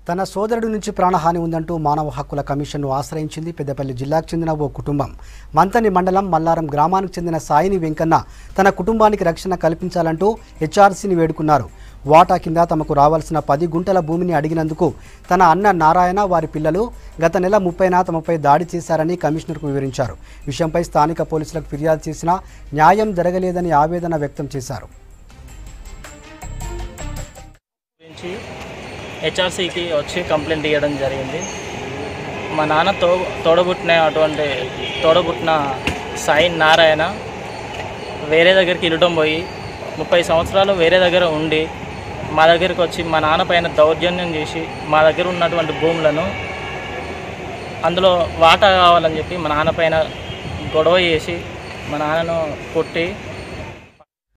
తన సోదరుడి నుంచి ప్రాణహాని ఉందంటూ మానవ హక్కుల కమిషన్ను ఆశ్రయించింది పెద్దపల్లి జిల్లాకు చెందిన ఓ కుటుంబం మంతని మండలం మల్లారం గ్రామానికి చెందిన సాయిని వెంకన్న తన కుటుంబానికి రక్షణ కల్పించాలంటూ హెచ్ఆర్సీని వేడుకున్నారు వాటా కింద తమకు రావాల్సిన పది గుంటల భూమిని అడిగినందుకు తన అన్న నారాయణ వారి పిల్లలు గత నెల ముప్పైన తమపై దాడి చేశారని కమిషనర్కు వివరించారు విషయంపై స్థానిక పోలీసులకు ఫిర్యాదు చేసినా న్యాయం జరగలేదని ఆవేదన వ్యక్తం చేశారు గురించి హెచ్ఆర్సీకి వచ్చి కంప్లైంట్ ఇవ్వడం జరిగింది మా నాన్న తో తోడబుట్టిన అటువంటి తోడబుట్టిన సాయి నారాయణ వేరే దగ్గరికి ఇరవడం పోయి ముప్పై సంవత్సరాలు వేరే దగ్గర ఉండి మా దగ్గరికి వచ్చి మా నాన్న పైన దౌర్జన్యం చేసి మా దగ్గర ఉన్నటువంటి భూములను అందులో వాటా కావాలని చెప్పి మా నాన్న పైన గొడవ చేసి మా నాన్నను కొట్టి